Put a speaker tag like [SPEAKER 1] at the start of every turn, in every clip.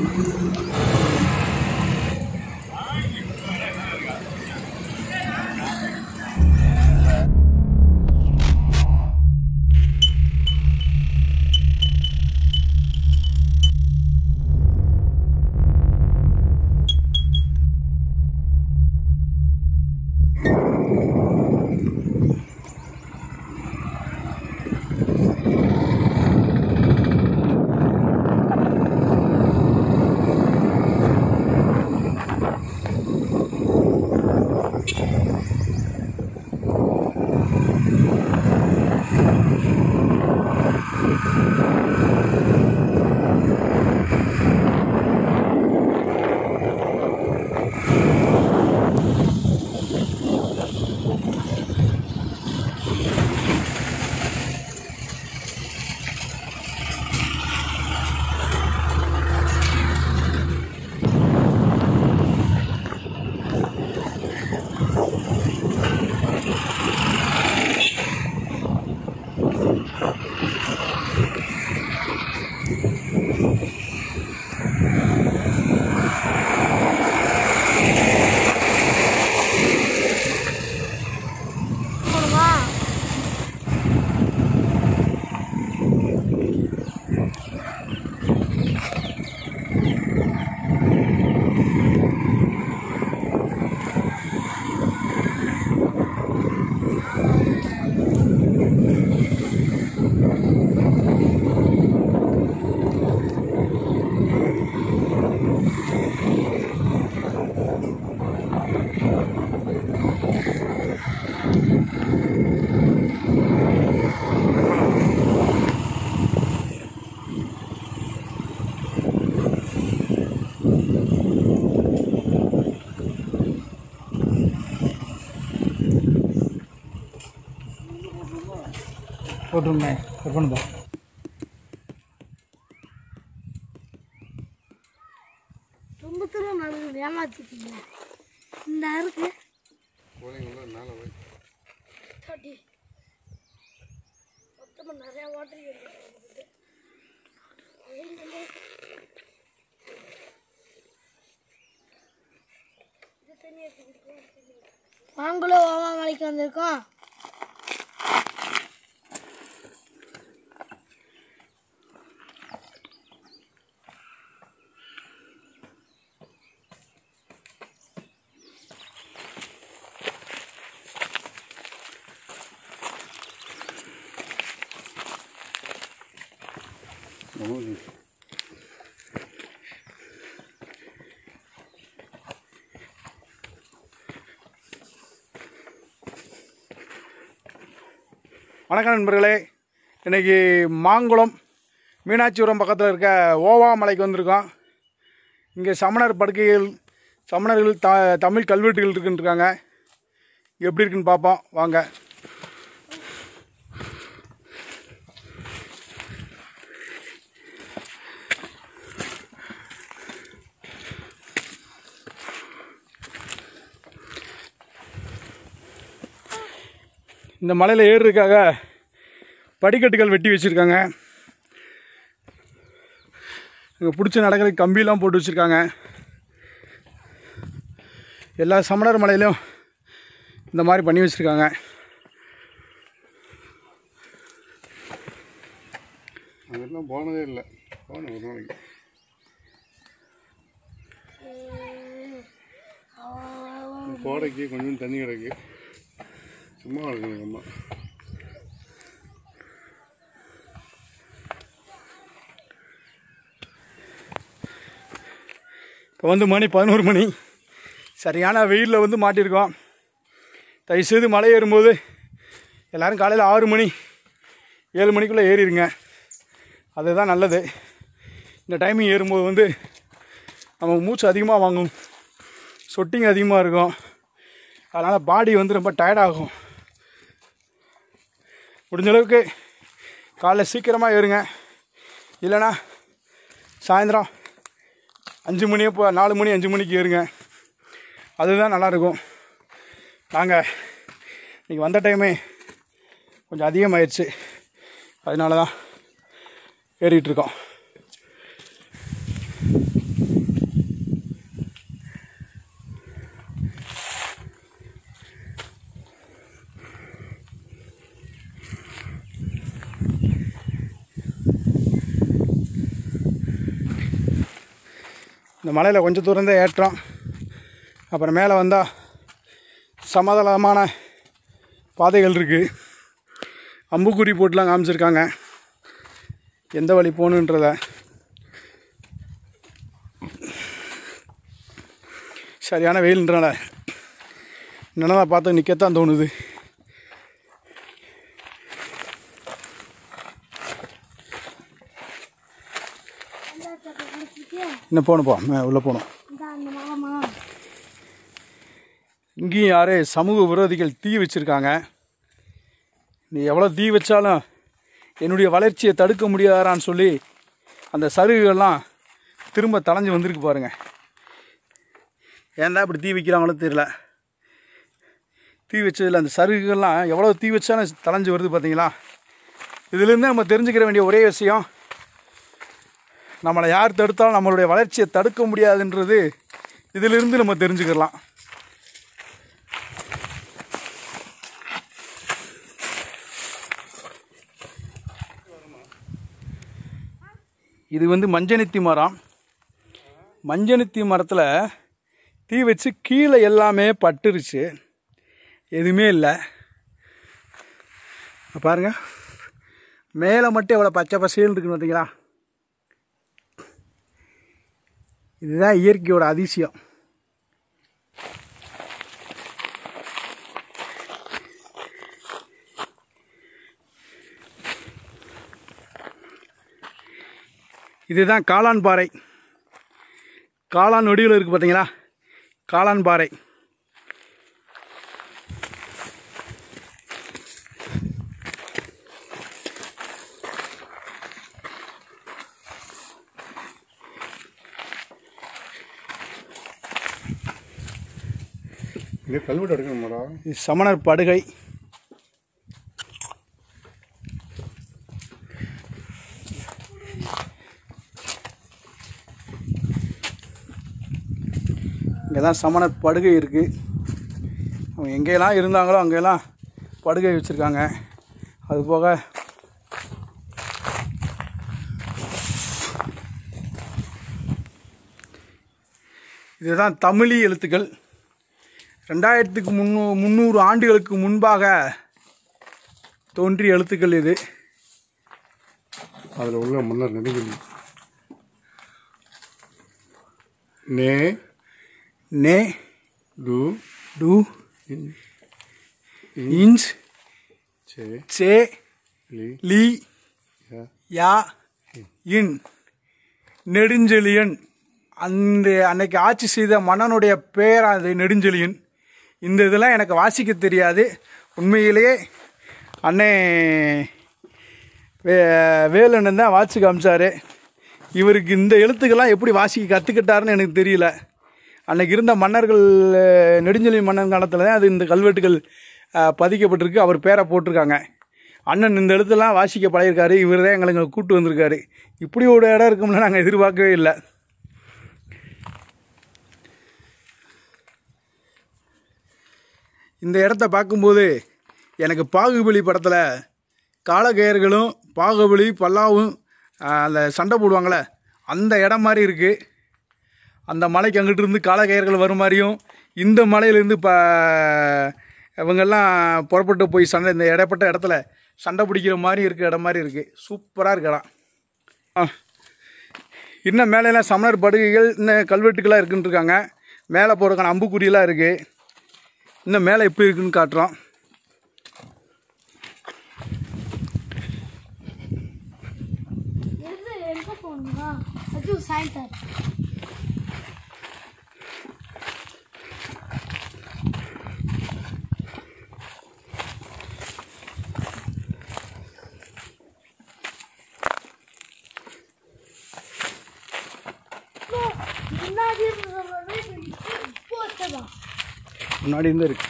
[SPEAKER 1] போடுமா
[SPEAKER 2] போட்டுருமே கட் பண்ணுதா
[SPEAKER 1] ரொம்ப தூரம் நான் ஏமாத்திட்டீங்க இந்த இருக்கு தட்டி மொத்தமாக நிறையா வாட்டர் நாங்களும் ஓமா மலைக்கு வந்திருக்கோம்
[SPEAKER 2] வணக்கம் நண்பர்களே இன்னைக்கு மாங்குளம் மீனாட்சிபுரம் பக்கத்தில் இருக்க ஓவா மலைக்கு வந்திருக்கோம் இங்கே சமணர் படுக்கைகள் சமணர்கள் த தமிழ் கல்வெட்டுகள் இருக்குன்னு இருக்காங்க எப்படி இருக்குன்னு பார்ப்போம் வாங்க இந்த மலையில் ஏறுறதுக்காக படிக்கட்டுகள் வெட்டி வச்சுருக்காங்க இங்கே பிடிச்சி நடக்கிறதுக்கு கம்பியெல்லாம் போட்டு வச்சுருக்காங்க எல்லா சமணர் மலையிலும் இந்த மாதிரி பண்ணி வச்சுருக்காங்க
[SPEAKER 3] அங்கெல்லாம் போனதே இல்லை போனேன் ஒரு நாளைக்கு கோடைக்கு கொஞ்சம் தண்ணி கிடக்கு சும்மா இருக்கு அம்மா
[SPEAKER 2] இப்போ வந்து மணி பதினோரு மணி சரியான வெயிலில் வந்து மாட்டியிருக்கோம் தயவுசெய்து மலை ஏறும்போது எல்லோரும் காலையில் ஆறு மணி ஏழு மணிக்குள்ளே ஏறிடுங்க அதுதான் நல்லது இந்த டைமிங் ஏறும்போது வந்து நமக்கு மூச்சு அதிகமாக வாங்கும் சொட்டிங் அதிகமாக இருக்கும் அதனால் பாடி வந்து ரொம்ப டயர்டாகும் முடிஞ்ச அளவுக்கு காலைல சீக்கிரமாக ஏறுங்க இல்லைன்னா சாயந்தரம் அஞ்சு மணி இப்போ நாலு மணி அஞ்சு மணிக்கு ஏறுங்க அதுதான் நல்லாயிருக்கும் நாங்கள் இன்றைக்கி வந்த டைமே கொஞ்சம் அதிகமாயிடுச்சு அதனால தான் ஏறிட்டு இருக்கோம் இந்த மலையில் கொஞ்சம் தூரம் தான் ஏற்றம் அப்புறம் மேலே வந்தால் சமதளமான பாதைகள் இருக்குது அம்புக்குறி போட்டுலாம் காமிச்சிருக்காங்க எந்த வழி போகணுன்றத சரியான வெயில்ன்றனால நினதை பார்த்து நிற்கத்தான் தோணுது இன்னும் போகணும் போ உள்ளே போகணும்
[SPEAKER 1] இந்த அந்த மரமா
[SPEAKER 2] இங்கேயும் யாரு சமூக விரோதிகள் தீ வச்சுருக்காங்க நீ எவ்வளோ தீ வச்சாலும் என்னுடைய வளர்ச்சியை தடுக்க முடியாதான்னு சொல்லி அந்த சருகுகள்லாம் திரும்ப தளைஞ்சு வந்திருக்கு பாருங்க ஏன் தான் இப்படி தீ வைக்கிறாங்களோ தெரியல தீ வச்சதில் அந்த சருகுகள்லாம் எவ்வளோ தீ வச்சாலும் தளைஞ்சு வருது பார்த்தீங்களா இதுலேருந்து நம்ம தெரிஞ்சுக்கிற வேண்டிய ஒரே விஷயம் நம்மளை யார் தடுத்தாலும் நம்மளுடைய வளர்ச்சியை தடுக்க முடியாதுன்றது இதிலிருந்து நம்ம தெரிஞ்சுக்கலாம் இது வந்து மஞ்சனித்தி மரம் மஞ்சனித்தி மரத்தில் தீ வச்சு கீழே எல்லாமே பட்டுருச்சு எதுவுமே இல்லை பாருங்க மேலே மட்டும் எவ்வளோ பச்சை பசேல்னு இருக்குன்னு பார்த்தீங்களா இதுதான் இயற்கையோட அதிசயம் இதுதான் காளான் பாறை காளான் நொடியில் இருக்குது பார்த்தீங்களா காளான் பாறை
[SPEAKER 3] இதே கல்வெட்டு எடுக்கணுமாடா
[SPEAKER 2] இது சமணர் படுகை இங்கே தான் சமணர் படுகை இருக்குது அவங்க எங்கெல்லாம் இருந்தாங்களோ அங்கெல்லாம் படுகை வச்சுருக்காங்க அது போக இதுதான் தமிழி எழுத்துக்கள் ரெண்டாயிரத்துக்கு முன்னூ முந்நூறு ஆண்டுகளுக்கு முன்பாக தோன்றிய எழுத்துக்கள் இது
[SPEAKER 3] அதில் உள்ள மன்னர் நெடுங்கலி நே
[SPEAKER 2] நே
[SPEAKER 3] டு
[SPEAKER 2] டு
[SPEAKER 3] இன்
[SPEAKER 2] இன்ச்
[SPEAKER 3] சே
[SPEAKER 2] சே
[SPEAKER 3] லி
[SPEAKER 2] லி
[SPEAKER 3] யா
[SPEAKER 2] யா இன் நெடுஞ்செழியன் அந்த அன்னைக்கு ஆட்சி செய்த மன்னனுடைய பெயர் அது நெடுஞ்செழியன் இந்த இதெல்லாம் எனக்கு வாசிக்க தெரியாது உண்மையிலேயே அண்ணே வே வேலண்ணன் தான் வாட்சி காமிச்சாரு இவருக்கு இந்த எழுத்துக்கெல்லாம் எப்படி வாசிக்க கற்றுக்கிட்டாருன்னு எனக்கு தெரியல அன்னைக்கு இருந்த மன்னர்கள் அஹ், நெடுஞ்செழியன் மன்னன் காலத்தில் தான் அது இந்த கல்வெட்டுகள் அஹ், பதிக்கப்பட்டிருக்கு அவர் பேரை போட்டிருக்காங்க அண்ணன் இந்த எழுத்தெல்லாம் வாசிக்க பழகிருக்காரு இவர் தான் எங்களை இங்க கூட்டு வந்திருக்காரு இப்படி ஒரு இடம் இருக்கும்னு நாங்கள் எதிர்பார்க்கவே இல்லை இந்த இடத்த பார்க்கும்போது எனக்கு பாகுபலி படத்தில் காலகேயர்களும் பாகுபலி பல்லாவும் ஆஹ், அந்த சண்டை போடுவாங்களே அந்த இடம் மாதிரி இருக்குது அந்த மலைக்கு அங்கிட்டு இருந்து காலகேயர்கள் வரும் மாதிரியும் இந்த மலையிலேருந்து இப்போ இவங்கெல்லாம் புறப்பட்டு போய் சண்டை இந்த இடப்பட்ட இடத்துல சண்டை பிடிக்கிற மாதிரி இருக்க இடம் மாதிரி இருக்குது சூப்பராக இருக்கு இடம் ஆ இன்னும் மேலெல்லாம் சமணர் படுகைகள் இன்னும் கல்வெட்டுக்கெல்லாம் இருக்குன்னு இருக்காங்க மேலே போகிறதுக்கான அம்புக்குறியெல்லாம் இருக்குது இன்னும் மேலே எப்படி இருக்குன்னு காட்டுறோம்
[SPEAKER 1] எது எங்க போகணுமா அது சாயந்தரம் முன்னாடி இருந்ததை இப்போ வச்சதா
[SPEAKER 2] முன்னாடி இருந்து இருக்கு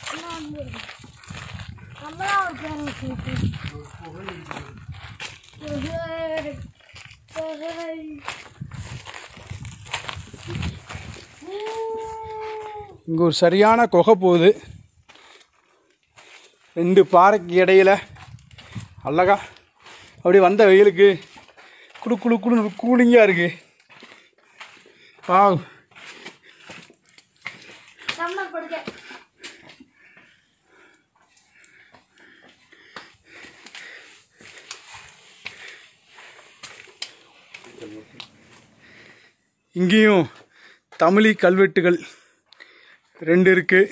[SPEAKER 1] நம்மளா ஒரு பேர் வச்சிருக்கோம்
[SPEAKER 2] இங்கே ஒரு சரியான குகை போகுது ரெண்டு பாறைக்கு இடையில அழகா அப்படி வந்த வெயிலுக்கு குளு குளு குளு கூலிங்காக இருக்குது வாவ்
[SPEAKER 1] சம்ம படுக்க
[SPEAKER 2] இங்கேயும் தமிழி கல்வெட்டுகள் ரெண்டு இருக்கு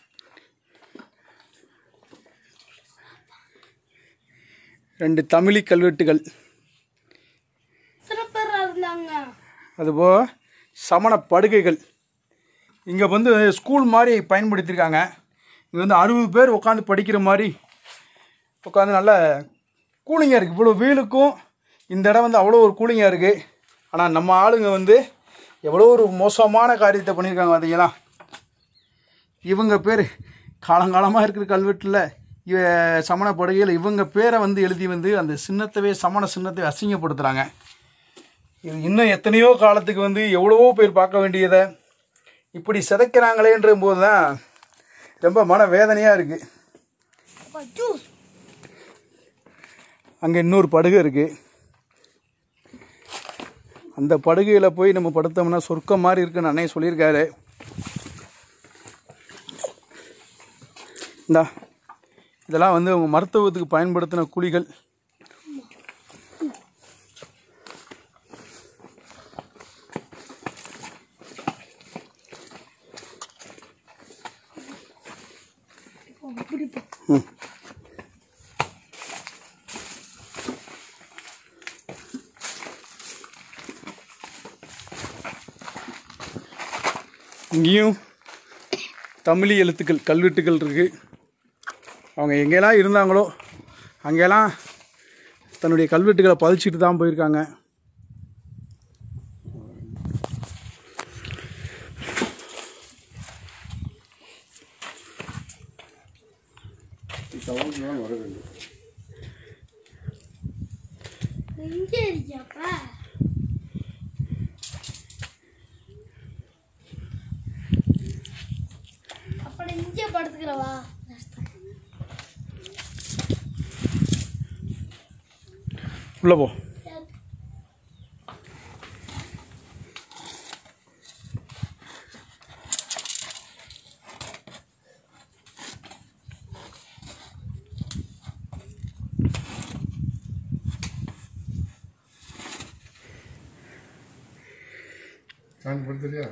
[SPEAKER 2] ரெண்டு தமிழி கல்வெட்டுகள்
[SPEAKER 1] சில பேர் இருந்தாங்க
[SPEAKER 2] அதுபோக சமண படுகைகள் இங்கே வந்து ஸ்கூல் மாதிரி பயன்படுத்தியிருக்காங்க இங்கே வந்து அறுபது பேர் உட்காந்து படிக்கிற மாதிரி உட்காந்து நல்ல கூலிங்காக இருக்குது இவ்வளோ வெயிலுக்கும் இந்த இடம் வந்து அவ்வளோ ஒரு கூலிங்காக இருக்குது ஆனால் நம்ம ஆளுங்க வந்து எவ்வளோ ஒரு மோசமான காரியத்தை பண்ணியிருக்காங்க பார்த்தீங்களா இவங்க பேர் காலங்காலமாக இருக்கிற கல்வெட்டில் இவ சமண படுகையில் இவங்க பேரை வந்து எழுதி வந்து அந்த சின்னத்தவே சமண சின்னத்தை அசிங்கப்படுத்துகிறாங்க இது இன்னும் எத்தனையோ காலத்துக்கு வந்து எவ்வளவோ பேர் பார்க்க வேண்டியதை இப்படி சிதைக்கிறாங்களேன்ற போது தான் ரொம்ப மன வேதனையாக இருக்குது
[SPEAKER 1] அப்பா ஜூஸ்
[SPEAKER 2] அங்கே இன்னொரு படுகை இருக்குது அந்த படுகையில் போய் நம்ம படுத்தோம்னா சொர்க்கம் மாதிரி இருக்குன்னு அன்னைய சொல்லியிருக்காரு இந்தா இதெல்லாம் வந்து அவங்க மருத்துவத்துக்கு பயன்படுத்தின குழிகள் ம் இங்கேயும் தமிழ் எழுத்துக்கள் கல்வெட்டுகள் இருக்குது அவங்க எங்கெல்லாம் இருந்தாங்களோ அங்கெல்லாம் தன்னுடைய கல்வெட்டுகளை பதிச்சிட்டு தான் போயிருக்காங்க
[SPEAKER 3] தவறுக்கு தான் வர வேண்டும்
[SPEAKER 1] எங்க இருக்கியாப்பா அப்படி இங்கே படுத்துக்கிறவா
[SPEAKER 2] உள்ளே போ
[SPEAKER 3] நான் படுத்துறியா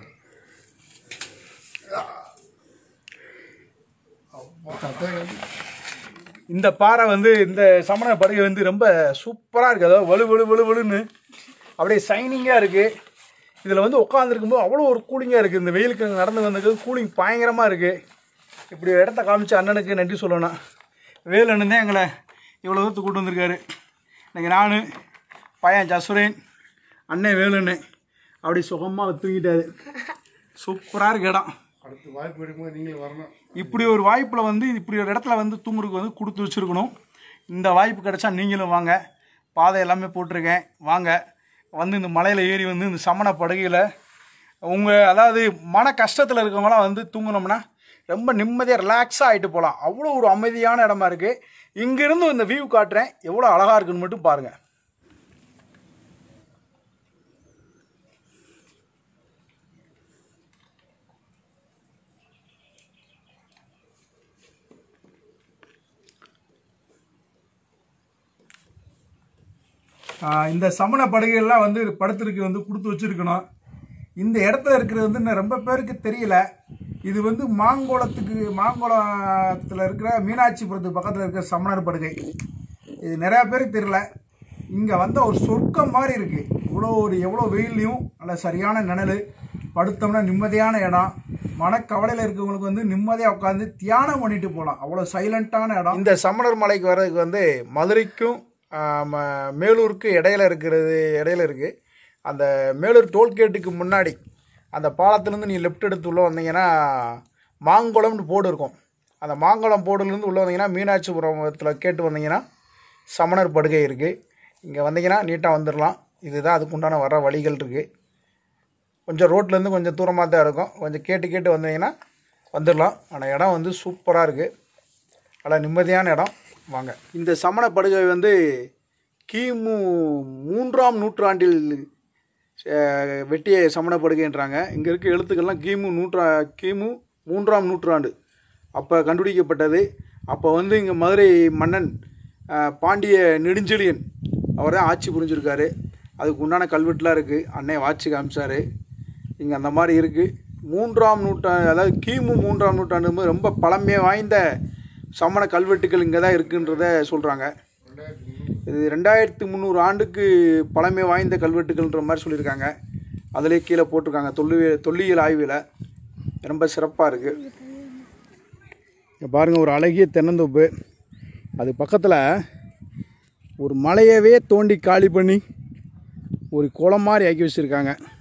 [SPEAKER 2] இந்த பாறை வந்து இந்த சமண படுகை வந்து ரொம்ப சூப்பராக இருக்குது அதாவது வலு வலு வலு வலுன்னு அப்படியே சைனிங்காக இருக்குது இதில் வந்து உட்காந்துருக்கும்போது அவ்வளோ ஒரு கூலிங்காக இருக்குது இந்த வெயிலுக்கு அங்க நடந்து வந்தது கூலிங் பயங்கரமாக இருக்குது இப்படி ஒரு இடத்த காமிச்ச அண்ணனுக்கு நன்றி சொல்லணும் வேலு அண்ணன் தான் எங்களை இவ்வளோ தூரத்துக்கு கூட்டு வந்திருக்காரு இன்னைக்கு நான் பையன் ஜசுரேன் அண்ணன் வேலு அண்ணன் அப்படி சுகமாக தூங்கிட்டாரு சூப்பராக இருக்கு இடம்
[SPEAKER 3] அடுத்து வாய்ப்பு எடுக்கும்போது நீங்களும் வரணும்
[SPEAKER 2] இப்படி ஒரு வாய்ப்பில் வந்து இப்படி ஒரு இடத்துல வந்து தூங்குறதுக்கு வந்து கொடுத்து வச்சுருக்கணும் இந்த வாய்ப்பு கிடைச்சா நீங்களும் வாங்க பாதை எல்லாமே போட்டிருக்கேன் வாங்க வந்து இந்த மலையில் ஏறி வந்து இந்த சமண படுகையில் உங்கள் அதாவது மன கஷ்டத்தில் இருக்கவங்களாம் வந்து தூங்கினோம்னா ரொம்ப நிம்மதியாக ரிலாக்ஸாக ஆகிட்டு போகலாம் அவ்வளோ ஒரு அமைதியான இடமா இருக்குது இங்கேருந்து இந்த வியூ காட்டுறேன் எவ்வளோ அழகாக இருக்குன்னு மட்டும் பாருங்கள் ஆஹ் இந்த சமண படுகைகள்லாம் வந்து படத்திற்கு வந்து கொடுத்து வச்சிருக்கணும் இந்த இடத்துல இருக்கிறது வந்து இன்னும் ரொம்ப பேருக்கு தெரியல இது வந்து மாங்கோளத்துக்கு மாங்கோளத்தில் இருக்கிற மீனாட்சிபுரத்துக்கு பக்கத்தில் இருக்கிற சமணர் படுகை இது நிறையா பேருக்கு தெரியல இங்கே வந்த ஒரு சொர்க்கம் மாதிரி இருக்குது இவ்வளோ ஒரு எவ்வளோ வெயில்லையும் நல்ல சரியான நிழல் படுத்தோம்னா நிம்மதியான இடம் மனக்கவலையில் இருக்கவங்களுக்கு வந்து நிம்மதியாக உட்காந்து தியானம் பண்ணிட்டு போகலாம் அவ்வளோ சைலண்ட்டான இடம் இந்த சமணர் மலைக்கு வர்றதுக்கு வந்து மதுரைக்கும் ஆஹ், ம- மேலூருக்கு இடையில இருக்கிறது இடையில இருக்குது அந்த மேலூர் டோல்கேட்டுக்கு முன்னாடி அந்த பாலத்துலேருந்து நீ லெஃப்ட் எடுத்து உள்ளே வந்தீங்கன்னா மாங்குளம்னு போர்டு இருக்கும் அந்த மாங்குளம் போர்டுலேருந்து உள்ளே வந்தீங்கன்னா மீனாட்சிபுரத்தில் கேட்டு வந்தீங்கன்னா சமணர் படுகை இருக்குது இங்கே வந்தீங்கன்னா நீட்டாக வந்துடலாம் இதுதான் அதுக்குண்டான வர வழிகள் இருக்குது கொஞ்சம் ரோட்லேருந்து கொஞ்சம் தூரமாக தான் இருக்கும் கொஞ்சம் கேட்டு கேட்டு வந்தீங்கன்னா வந்துடலாம் ஆனால் இடம் வந்து சூப்பராக இருக்குது நல்லா நிம்மதியான இடம் வாங்க இந்த சமண படுகை வந்து கிமு மூன்றாம் நூற்றாண்டில் அஹ், வெட்டிய சமணப்படுகைன்றாங்க இங்கே இருக்க எழுத்துக்கள்லாம் கிமு நூற்றா கிமு மூன்றாம் நூற்றாண்டு அப்போ கண்டுபிடிக்கப்பட்டது அப்போ வந்து இங்கே மதுரை மன்னன் அஹ், பாண்டிய நெடுஞ்செழியன் அவர் தான் ஆட்சி புரிஞ்சிருக்காரு அதுக்கு உண்டான கல்வெட்டுலாம் இருக்குது அன்னை வாட்சி காமிச்சார் இங்கே அந்த மாதிரி இருக்குது மூன்றாம் நூற்றாண்டு அதாவது கிமு மூன்றாம் நூற்றாண்டு போது ரொம்ப பழமை வாய்ந்த சமண கல்வெட்டுகள் இங்கே தான் இருக்குன்றத சொல்கிறாங்க இது ரெண்டாயிரத்து முந்நூறு ஆண்டுக்கு பழமை வாய்ந்த கல்வெட்டுகள்ன்ற மாதிரி சொல்லியிருக்காங்க அதிலே கீழே போட்டிருக்காங்க தொல்லியல் தொல்லியல் ஆய்வில் ரொம்ப சிறப்பாக இருக்குது இங்கே பாருங்கள் ஒரு அழகிய தென்னந்தோப்பு அது பக்கத்தில் ஒரு மலையவே தோண்டி காலி பண்ணி ஒரு குளம் மாதிரி ஆக்கி வச்சுருக்காங்க